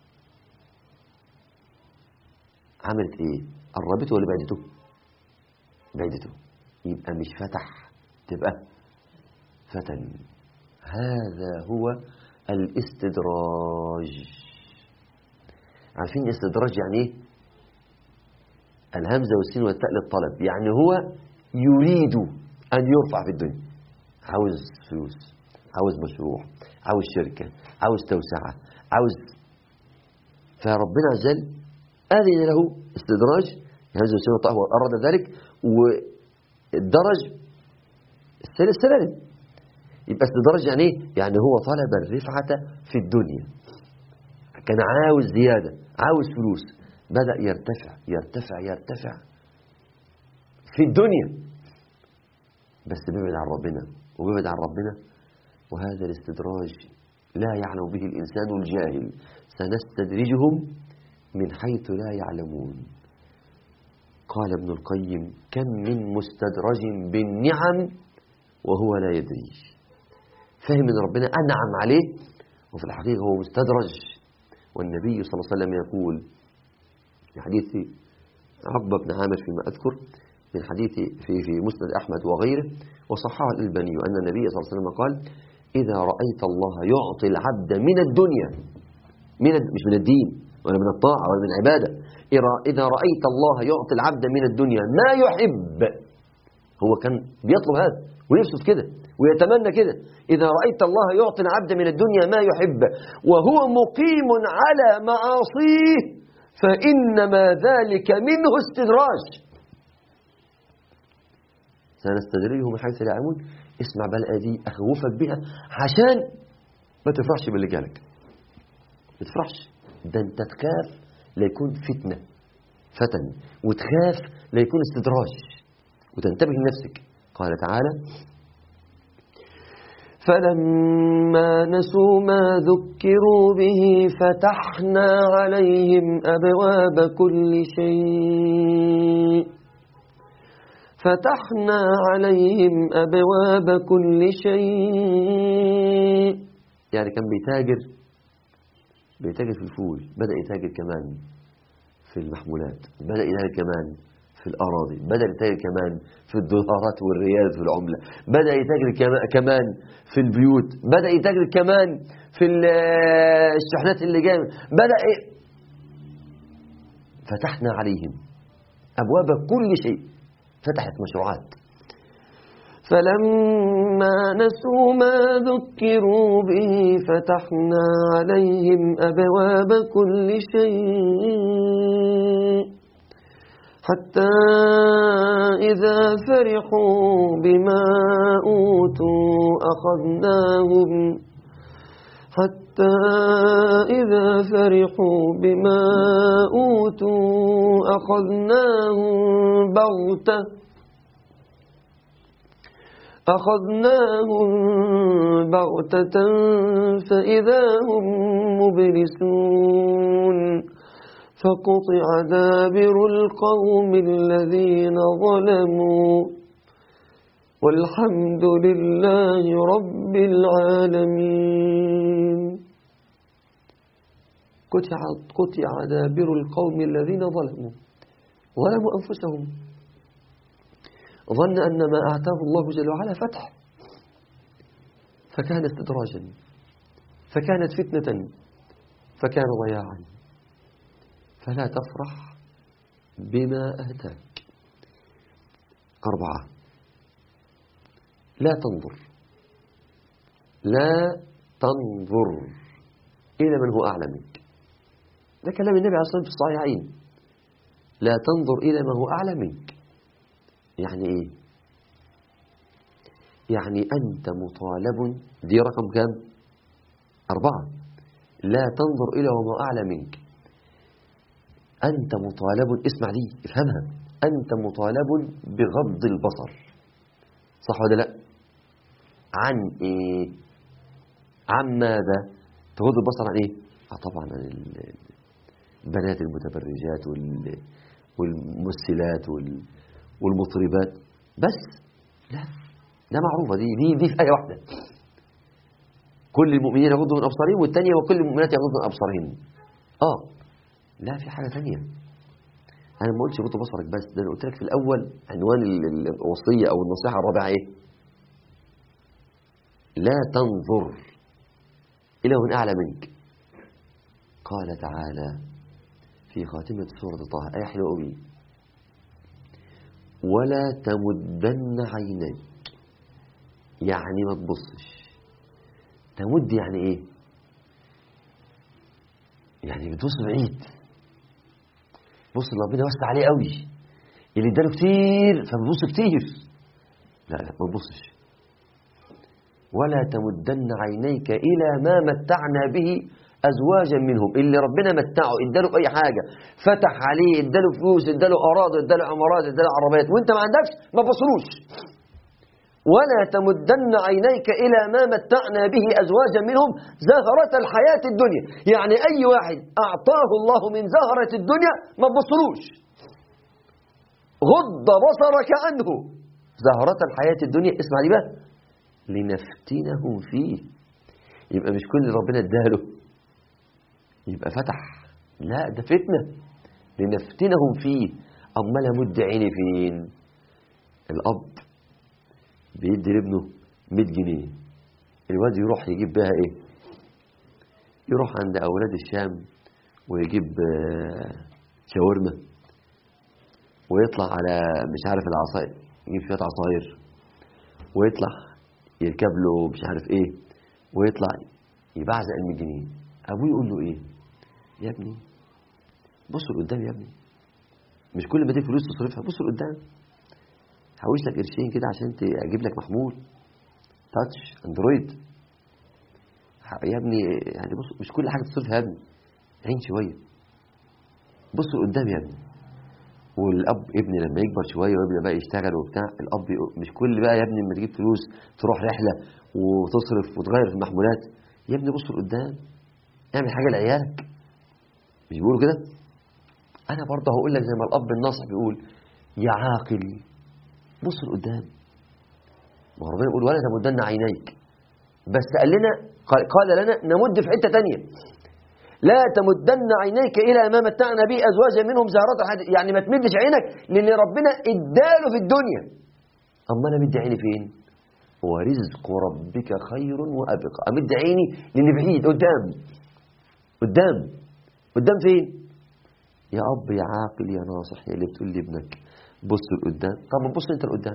عملت ايه قربته ولا بعدته بعدته يبقى مش فتح تبقى فتن هذا هو الاستدراج عارفين الاستدراج يعني ايه الهمزة والسين والتاء للطلب يعني هو يريد أن يرفع في الدنيا عاوز فلوس عاوز مشروع عاوز شركة عاوز توسعة عاوز فربنا عز وجل أذن له استدراج هذا الشيء هو أراد ذلك والدرج السلالم يبقى استدراج يعني ايه؟ يعني هو طلب الرفعة في الدنيا كان عاوز زيادة عاوز فلوس بدأ يرتفع يرتفع يرتفع في الدنيا بس بيبعد عن ربنا وبيبعد عن ربنا وهذا الاستدراج لا يعلم به الإنسان الجاهل سنستدرجهم من حيث لا يعلمون قال ابن القيم كم من مستدرج بالنعم وهو لا يدري فهم ان ربنا أنعم عليه وفي الحقيقة هو مستدرج والنبي صلى الله عليه وسلم يقول في حديث عقبة بن عامر فيما أذكر من حديث في في مسند أحمد وغيره وصححه الألباني أن النبي صلى الله عليه وسلم قال إذا رأيت الله يعطي العبد من الدنيا من مش من الدين ولا من الطاعة ولا من العبادة إذا رأيت الله يعطي العبد من الدنيا ما يحب هو كان بيطلب هذا ويفسد كده ويتمنى كده إذا رأيت الله يعطي العبد من الدنيا ما يحب وهو مقيم على معاصيه فإنما ذلك منه استدراج سنستدرجهم من حيث لا يعلمون اسمع بقى الآية دي أخوفك بها عشان ما تفرحش باللي جالك ما تفرحش ده أنت تخاف لا يكون فتنة فتن وتخاف لا يكون استدراج وتنتبه لنفسك قال تعالى فلما نسوا ما ذكروا به فتحنا عليهم أبواب كل شيء فتحنا عليهم أبواب كل شيء يعني كان بيتاجر بيتاجر في الفول بدأ يتاجر كمان في المحمولات بدأ يتاجر كمان في الأراضي بدأ يتاجر كمان في الدولارات والريال في العملة بدأ يتاجر كمان في البيوت بدأ يتاجر كمان في الشحنات اللي جايه بدأ إيه؟ فتحنا عليهم أبواب كل شيء فتحت مشروعات فلما نسوا ما ذكروا به فتحنا عليهم أبواب كل شيء حتى إذا فرحوا بما أوتوا أخذناهم حتى إذا فرحوا بما أوتوا أخذناهم بغتة أخذناهم بغتة فإذا هم مبلسون فقطع دابر القوم الذين ظلموا والحمد لله رب العالمين قطع, قطع دابر القوم الذين ظلموا ظلموا أنفسهم ظن أن ما أعطاه الله جل وعلا فتح فكان استدراجا فكانت فتنة فكان ضياعا فلا تفرح بما أتاك أربعة لا تنظر لا تنظر إلى من هو أعلى منك ده كلام النبي عليه الصلاة والسلام في الصحيحين لا تنظر إلى من هو أعلى منك يعني إيه يعني أنت مطالب دي رقم كام أربعة لا تنظر إلى وما أعلى منك أنت مطالب اسمع دي افهمها أنت مطالب بغض البصر صح ولا لا عن إيه عن ماذا تغض البصر عن إيه آه طبعا عن البنات المتبرجات والممثلات والمطربات بس لا ده معروفة دي دي دي في آية واحدة كل المؤمنين يغضوا من أبصارهم والثانية وكل المؤمنات يغضوا من أبصارهن آه لا في حاجة ثانية أنا ما قلتش غض بصرك بس ده أنا قلت لك في الأول عنوان الوصية أو النصيحة الرابعة إيه لا تنظر إلى من أعلى منك قال تعالى في خاتمة سورة طه آية حلوة قوي ولا تمدن عينيك يعني ما تبصش تمد يعني ايه يعني بتبص بعيد بص اللي ربنا وسع عليه قوي اللي اداله كتير فبتبص كتير لا لا ما تبصش ولا تمدن عينيك إلى ما متعنا به أزواجا منهم اللي ربنا متعه اداله أي حاجة فتح عليه اداله فلوس اداله أراضي اداله عمارات اداله عربيات وانت ما عندكش ما بصروش ولا تمدن عينيك إلى ما متعنا به أزواجا منهم زهرة الحياة الدنيا يعني أي واحد أعطاه الله من زهرة الدنيا ما بصروش غض بصرك عنه زهرة الحياة الدنيا اسمع دي بقى لنفتنهم فيه يبقى مش كل اللي ربنا اداله يبقى فتح لا ده فتنة لنفتنهم فيه أمال أمد عيني فين الأب بيدي لابنه 100 جنيه الواد يروح يجيب بها ايه يروح عند أولاد الشام ويجيب آه، شاورما ويطلع على مش عارف العصاير يجيب شوية عصاير ويطلع يركب له مش عارف ايه ويطلع يبعزق ال 100 جنيه ابوه يقول له ايه يا ابني بص لقدام يا ابني مش كل ما تجيب فلوس تصرفها بص لقدام حوش لك قرشين كده عشان ت- اجيب لك محمول تاتش اندرويد ح- يا ابني يعني بص مش كل حاجه تصرفها يا ابني عين شويه بص لقدام يا ابني والاب ابني لما يكبر شويه ويبدا بقى يشتغل وبتاع الاب يقول- مش كل بقى يا ابني لما تجيب فلوس تروح رحله وتصرف وتغير في المحمولات يا ابني بص لقدام اعمل حاجه لعيالك مش بيقولوا كده انا برضه هقول لك زي ما الاب الناصح بيقول يا عاقل بص لقدام ما هو ربنا بيقول ولا تمدن عينيك بس قال لنا قال قال لنا نمد في حته تانية لا تمدن عينيك الى ما متعنا به ازواجا منهم زهرات الحياه يعني ما تمدش عينك للي ربنا اداله في الدنيا اما انا مد عيني فين ورزق ربك خير وابقى امد عيني للي بعيد قدام قدام قدام فين يا اب يا عاقل يا ناصح يا اللي بتقول لابنك بص لقدام طب ما تبص انت لقدام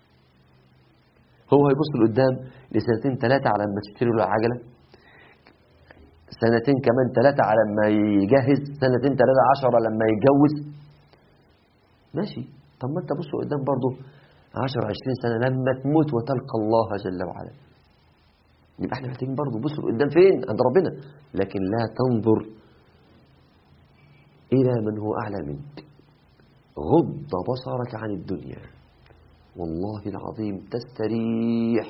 هو هيبص لقدام لسنتين ثلاثة على ما تشتري له العجلة سنتين كمان ثلاثة على ما يجهز سنتين ثلاثة عشرة لما يتجوز ماشي طب ما انت بص قدام برضه 10 20 سنة لما تموت وتلقى الله جل وعلا يبقى احنا محتاجين برضه نبص قدام فين عند ربنا لكن لا تنظر إلى من هو أعلى منك غض بصرك عن الدنيا والله العظيم تستريح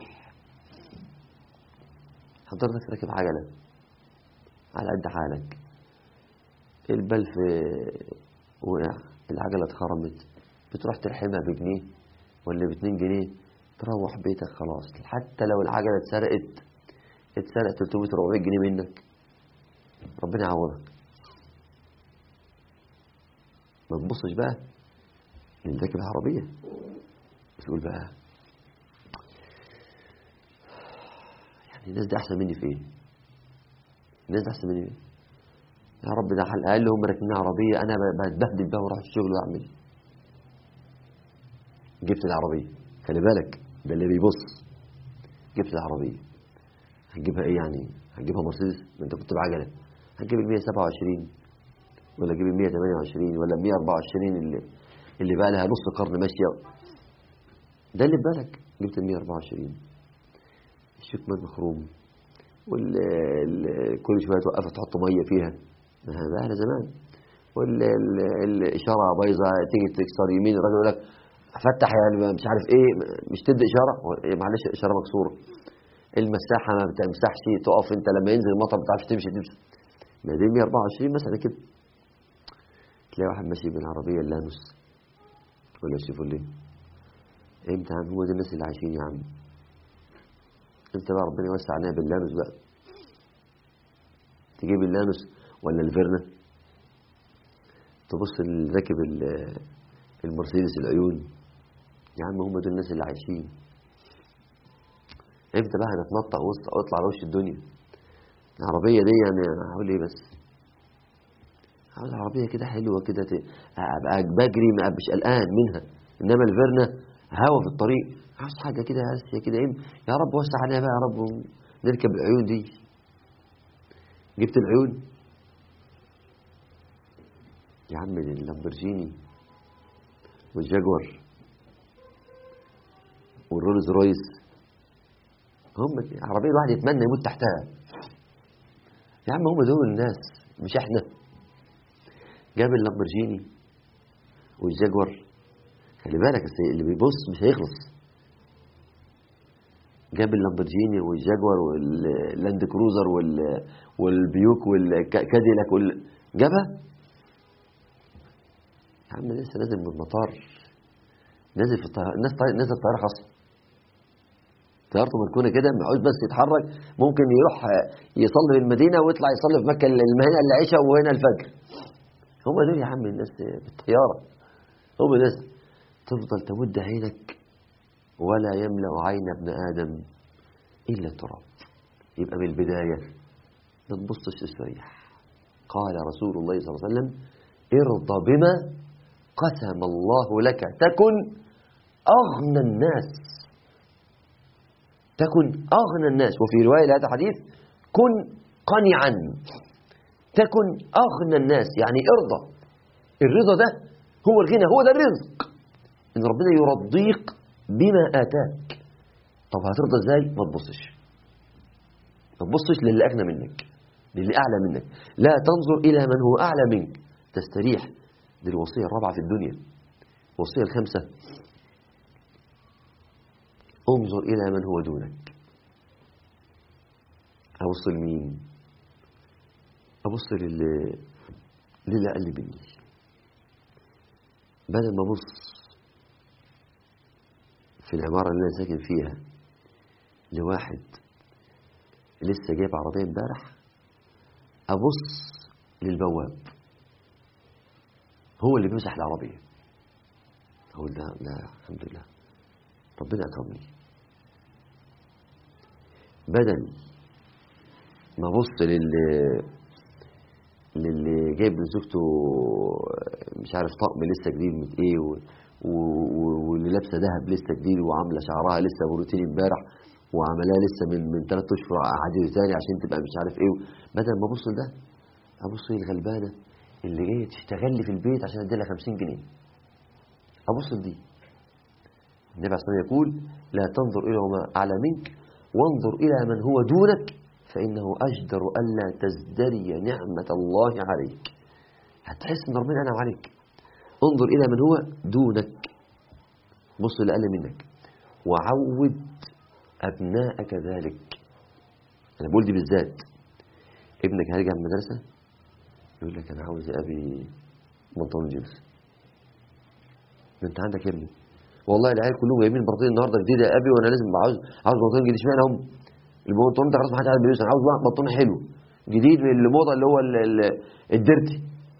حضرتك راكب عجلة على قد حالك البلف وقع العجلة اتخرمت بتروح تلحمها بجنيه ولا باتنين جنيه تروح بيتك خلاص حتى لو العجلة اتسرقت اتسرق 300 400 جنيه منك ربنا يعوضك ما تبصش بقى اللي راكب العربية تقول بقى يعني الناس دي أحسن مني في إيه؟ الناس دي أحسن مني في إيه؟ يا رب ده على الأقل هم راكبين عربية أنا ب- بتبهدل بقى وأروح الشغل وأعمل جبت العربية خلي بالك ده اللي بيبص جبت العربية هتجيبها إيه يعني؟ هتجيبها مرسيدس؟ ما أنت كنت بعجلة هتجيب ال 127 ولا تجيب ال 128 ولا ال 124 اللي اللي بقى لها نص قرن ماشية ده اللي في بالك جبت ال 124 الشكمان مخروم وال ال- كل شويه توقفها تحط ميه فيها ما هذا اهل زمان والاشاره بايظه تيجي تكسر يمين الراجل يقول لك فتح يعني مش عارف ايه مش تدي اشاره هو إيه معلش اشاره مكسوره المساحه ما بتمسحش تقف انت لما ينزل المطر ما بتعرفش تمشي تمشي ما دي 124 مثلا كده تلاقي واحد ماشي بالعربيه اللانوس ولا الشيفوليه امتى يا عم هو ده الناس اللي عايشين يا عم انت بقى ربنا يوسع علينا باللانوس بقى تجيب اللانوس ولا الفيرنا تبص اللي راكب ال- المرسيدس العيون يا عم هم دول الناس اللي عايشين امتى بقى هنتنطق وسط اطلع على وش الدنيا العربية دي يعني هقول ايه بس عاوز عربية كده حلوة كده ت- ابقى بجري ما ابقاش قلقان منها انما الفيرنا هوا في الطريق عاوز حاجة كده هسه كده إيه يا رب وسع عليها بقى يا رب نركب العيون دي جبت العيون يا عم دي اللامبرجيني والجاكور والرولز رويس هم دي عربية الواحد يتمنى يموت تحتها يا عم هم دول الناس مش احنا جاب اللامبرجيني والجاكور خلي بالك السي- اللي بيبص مش هيخلص جاب اللامبرجيني والجاكور واللاند كروزر وال والبيوك والكاديلاك وال جابها يا عم لسه نازل من المطار نازل في الطيارة الناس طي... نازل الطيارة خاصة طيارته مركونة كده ما يقعدش بس يتحرك ممكن يروح يصلي في المدينة ويطلع يصلي في مكة المهنة العشاء وهنا الفجر هم دول يا عم الناس بالطيارة هم ناس تفضل تمد عينك ولا يملأ عين ابن آدم إلا التراب يبقى من البداية ما تبصش تستريح قال رسول الله صلى الله عليه وسلم ارضى بما قسم الله لك تكن أغنى الناس تكن أغنى الناس وفي رواية لهذا الحديث كن قنعا تكن أغنى الناس يعني ارضى الرضا ده هو الغنى هو ده الرزق إن ربنا يرضيك بما آتاك طب هترضى ازاي ما تبصش ما تبصش للي أغنى منك للي أعلى منك لا تنظر إلى من هو أعلى منك تستريح دي الوصية الرابعة في الدنيا الوصية الخامسة انظر إلى من هو دونك أبص لمين أبص للي للي أقل مني بدل ما أبص في العمارة اللي أنا ساكن فيها لواحد لسه جايب عربية امبارح أبص للبواب هو اللي بيمسح العربية أقول لا لا الحمد لله ربنا أكرمني بدل ما أبص للي للي جايب لزوجته مش عارف طقم لسه جديد من ايه و... و... و- واللي لابسه ذهب لسه جديد وعامله شعرها لسه بروتين امبارح وعملها لسه من من ثلاث اشهر عادي تاني عشان تبقى مش عارف ايه بدل ما ابص لده ابص للغلبانه اللي جايه تشتغل لي في البيت عشان ادي لها 50 جنيه ابص لدي النبي عليه الصلاه والسلام يقول لا تنظر الى ما اعلى منك وانظر الى من هو دونك فانه اجدر الا تزدري نعمه الله عليك هتحس ان ربنا انعم عليك انظر الى من هو دونك بص اللي اقل منك وعود ابنائك ذلك انا بقول دي بالذات ابنك هيرجع من المدرسه يقول لك انا عاوز يا ابي بنطلون جينز ما انت عندك يا ابني والله العيال كلهم جايبين بنطلون النهارده جديده يا ابي وانا لازم عاوز عاوز بنطلون جديد اشمعنى هم البنطلون ده خلاص ما حدش عارف بيلبسه انا عاوز واحد بنطلون حلو جديد من الموضه اللي هو ال- ال- الديرتي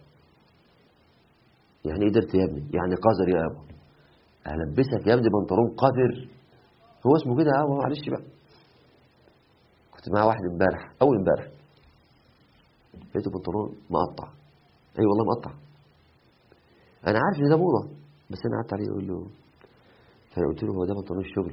يعني ايه ديرتي يا ابني يعني قذر يا ابو البسك يا ابني بنطلون قذر هو اسمه كده اه معلش بقى كنت مع واحد امبارح اول امبارح لقيته بنطلون مقطع اي والله مقطع انا عارف ان ده موضه بس انا قعدت عليه اقول له فقلت له هو ده بنطلون الشغل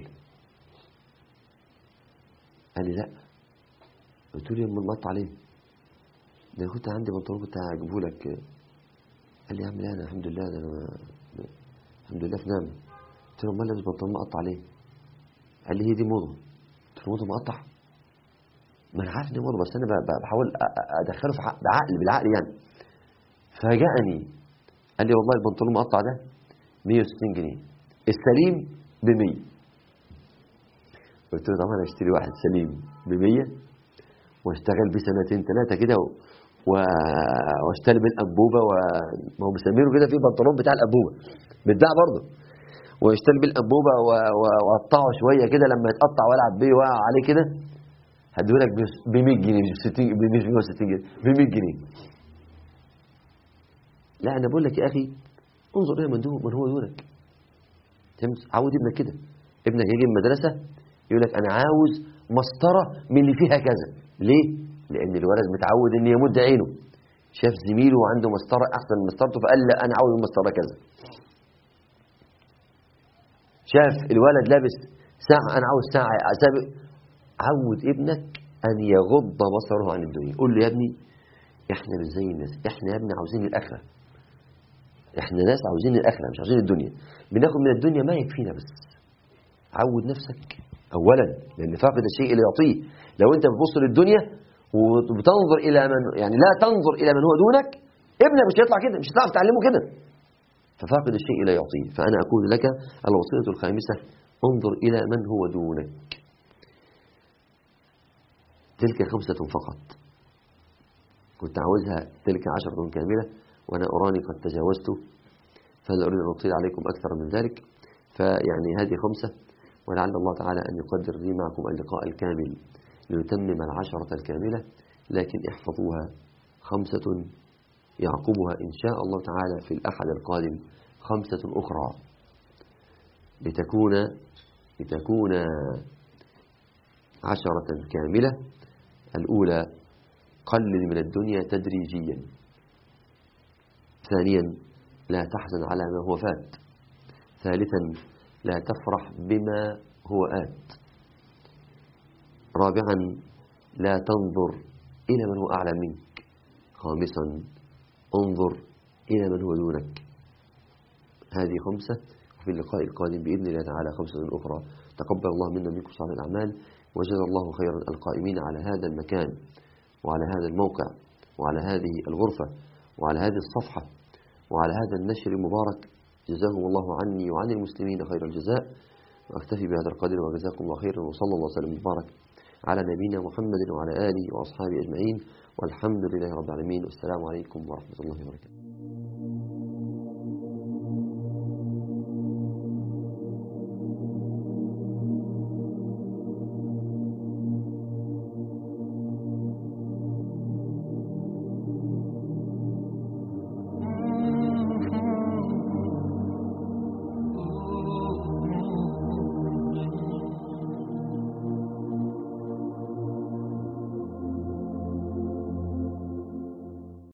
قال لي لا قلت له يما مقطع ليه ده انا كنت عندي بنطلون كنت هجيبه لك قال لي يا عم لا انا الحمد لله ده انا ما- الحمد لله في نعمه قلت له امال لابس بنطلون مقطع ليه قال لي هي دي موضه قلت له موضه مقطع ما انا عارف ان هي موضه بس انا ب- ب- بحاول أ- أ- ادخله في عق- بعقل بالعقل يعني فاجأني قال لي والله البنطلون المقطع ده 160 جنيه السليم ب 100 قلت له طبعا انا اشتري واحد سليم ب 100 واشتغل بيه سنتين ثلاثه كده و... و- واشتري بيه الانبوبه و... ما هو مسمينه كده في بنطلون بتاع الانبوبه بيتباع برضه واشتري بيه الانبوبه و... و... واقطعه شويه كده لما يتقطع والعب بيه واقع عليه كده هديهولك ب 100 جنيه مش ب 60 مش ب 160 جنيه ب 100 جنيه لا انا بقول لك يا اخي انظر الى من دون من هو دونك فهمت عود ابنك كده ابنك يجي من المدرسه يقول لك انا عاوز مسطره من اللي فيها كذا ليه لان الولد متعود ان يمد عينه شاف زميله عنده مسطره احسن من مسطرته فقال لا انا عاوز مسطره كذا شاف الولد لابس ساعة أنا عاوز ساعة أسابق عود ابنك أن يغض بصره عن الدنيا قول له يا ابني إحنا مش زي الناس إحنا يا ابني عاوزين الآخرة إحنا ناس عاوزين الآخرة مش عاوزين الدنيا بناخد من الدنيا ما يكفينا بس عود نفسك أولا لأن فاقد الشيء اللي يعطيه لو أنت بتبص للدنيا وبتنظر إلى من يعني لا تنظر إلى من هو دونك ابنك مش هيطلع كده مش هتعرف تعلمه كده ففاقد الشيء لا يعطيه فأنا أقول لك الوصية الخامسة انظر إلى من هو دونك تلك خمسة فقط كنت عاوزها تلك عشرة كاملة وأنا أراني قد تجاوزت فلا أريد أن أطيل عليكم أكثر من ذلك فيعني هذه خمسة ولعل الله تعالى أن يقدر لي معكم اللقاء الكامل لنتمم العشرة الكاملة لكن احفظوها خمسة يعقبها إن شاء الله تعالى في الأحد القادم خمسة أخرى لتكون لتكون عشرة كاملة الأولى قلل من الدنيا تدريجيا ثانيا لا تحزن على ما هو فات ثالثا لا تفرح بما هو آت رابعا لا تنظر إلى من هو أعلى منك خامسا انظر إلى من هو دونك هذه خمسة وفي اللقاء القادم بإذن الله تعالى خمسة أخرى تقبل الله منا منكم صالح الأعمال وجزا الله خيرا القائمين على هذا المكان وعلى هذا الموقع وعلى هذه الغرفة وعلى هذه الصفحة وعلى هذا النشر المبارك جزاهم الله عني وعن المسلمين خير الجزاء وأكتفي بهذا القدر وجزاكم الله خيرا وصلى الله وسلم وبارك على نبينا محمد وعلى آله وأصحابه أجمعين والحمد لله رب العالمين والسلام عليكم ورحمة الله وبركاته